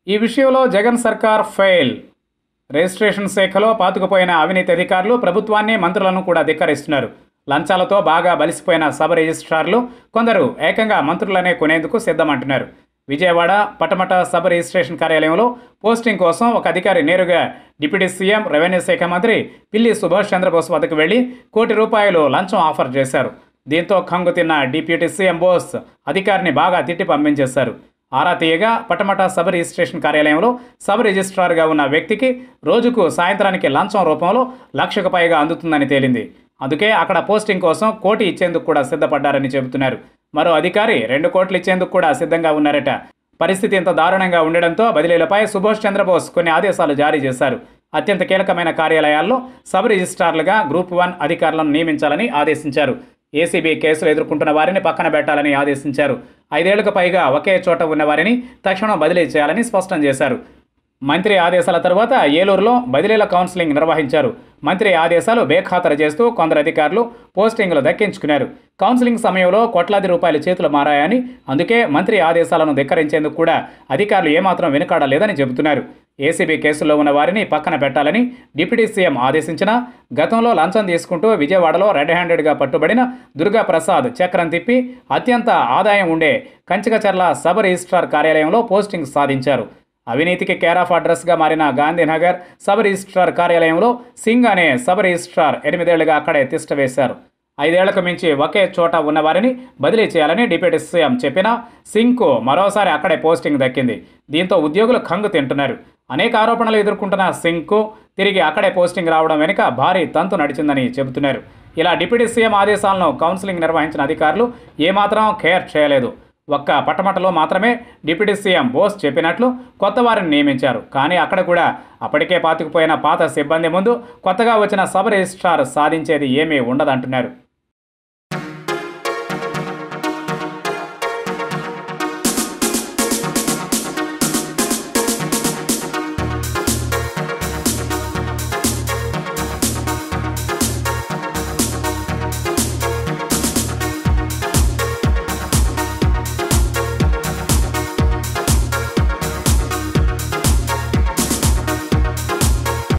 ఈ విషయంలో జగన్ సర్కార్ ఫెయిల్ రిజిస్ట్రేషన్ శాఖలో పాతుకుపోయిన అవినీతి అధికారులు ప్రభుత్వాన్ని మంత్రులను కూడా ధిక్కరిస్తున్నారు లంచాలతో బాగా బలిసిపోయిన సబ్ రిజిస్ట్రార్లు కొందరు ఏకంగా మంత్రులనే కొనేందుకు సిద్ధమంటున్నారు విజయవాడ పటమట సబ్ రిజిస్ట్రేషన్ కార్యాలయంలో పోస్టింగ్ కోసం ఒక అధికారి నేరుగా డిప్యూటీ సీఎం రెవెన్యూ శాఖ మంత్రి పిల్లి సుభాష్ చంద్రబోస్ వద్దకు వెళ్లి కోటి రూపాయలు లంచం ఆఫర్ చేశారు దీంతో కంగు తిన్న డిప్యూటీ సీఎం బోస్ అధికారిని బాగా తిట్టి పంపించేశారు ఆరా తీయగా పటమట సబ్ రిజిస్ట్రేషన్ కార్యాలయంలో సబ్ రిజిస్ట్రార్గా ఉన్న వ్యక్తికి రోజుకు సాయంత్రానికి లంచం రూపంలో లక్షకు పైగా అందుతుందని తేలింది అందుకే అక్కడ పోస్టింగ్ కోసం కోటి ఇచ్చేందుకు కూడా సిద్ధపడ్డారని చెబుతున్నారు మరో అధికారి రెండు కోట్లు ఇచ్చేందుకు కూడా సిద్ధంగా ఉన్నారట పరిస్థితి ఇంత దారుణంగా ఉండడంతో బదిలీలపై సుభాష్ చంద్రబోస్ కొన్ని ఆదేశాలు జారీ చేశారు అత్యంత కీలకమైన కార్యాలయాల్లో సబ్ రిజిస్ట్రార్లుగా గ్రూప్ వన్ అధికారులను నియమించాలని ఆదేశించారు ఏసీబీ కేసులు ఎదుర్కొంటున్న వారిని పక్కన పెట్టాలని ఆదేశించారు ఐదేళ్లకు పైగా ఒకే చోట ఉన్న వారిని తక్షణం బదిలీ చేయాలని స్పష్టం చేశారు మంత్రి ఆదేశాల తరువాత ఏలూరులో బదిలీల కౌన్సిలింగ్ నిర్వహించారు మంత్రి ఆదేశాలు బేఖాతరు చేస్తూ కొందరు అధికారులు పోస్టింగ్లు దక్కించుకున్నారు కౌన్సిలింగ్ సమయంలో కోట్లాది రూపాయల చేతులు మారాయని అందుకే మంత్రి ఆదేశాలను ధిక్కరించేందుకు కూడా అధికారులు ఏమాత్రం వెనుకాడలేదని చెబుతున్నారు ఏసీబీ కేసుల్లో ఉన్న వారిని పక్కన పెట్టాలని డిప్యూటీ సీఎం ఆదేశించినా గతంలో లంచం తీసుకుంటూ విజయవాడలో రెడ్ హ్యాండెడ్గా పట్టుబడిన దుర్గా ప్రసాద్ చక్రం తిప్పి అత్యంత ఆదాయం ఉండే కంచికచర్ల సబ్ రిజిస్ట్రార్ కార్యాలయంలో పోస్టింగ్ సాధించారు అవినీతికి కేర్ ఆఫ్ అడ్రస్గా మారిన గాంధీనగర్ సబ్ రిజిస్ట్రార్ కార్యాలయంలో సింగ్ అనే సబ్ రిజిస్ట్రార్ ఎనిమిదేళ్లుగా అక్కడే తిష్ట వేశారు ఐదేళ్లకు మించి ఒకే చోట ఉన్న వారిని బదిలీ చేయాలని డిప్యూటీ సీఎం చెప్పినా సింగ్కు మరోసారి అక్కడే పోస్టింగ్ దక్కింది దీంతో ఉద్యోగులు కంగు తింటున్నారు అనేక ఆరోపణలు ఎదుర్కొంటున్న సింగ్కు తిరిగి అక్కడే పోస్టింగ్ రావడం వెనుక భారీ తంతు నడిచిందని చెబుతున్నారు ఇలా డిప్యూటీ సీఎం ఆదేశాలను కౌన్సిలింగ్ నిర్వహించిన అధికారులు ఏమాత్రం కేర్ చేయలేదు ఒక్క పట్టమటలో మాత్రమే డిప్యూటీ సీఎం బోస్ చెప్పినట్లు కొత్త వారిని నియమించారు కానీ అక్కడ కూడా అప్పటికే పాతుకుపోయిన పాత సిబ్బంది ముందు కొత్తగా వచ్చిన సబ్ రిజిస్ట్రార్ సాధించేది ఏమీ ఉండదంటున్నారు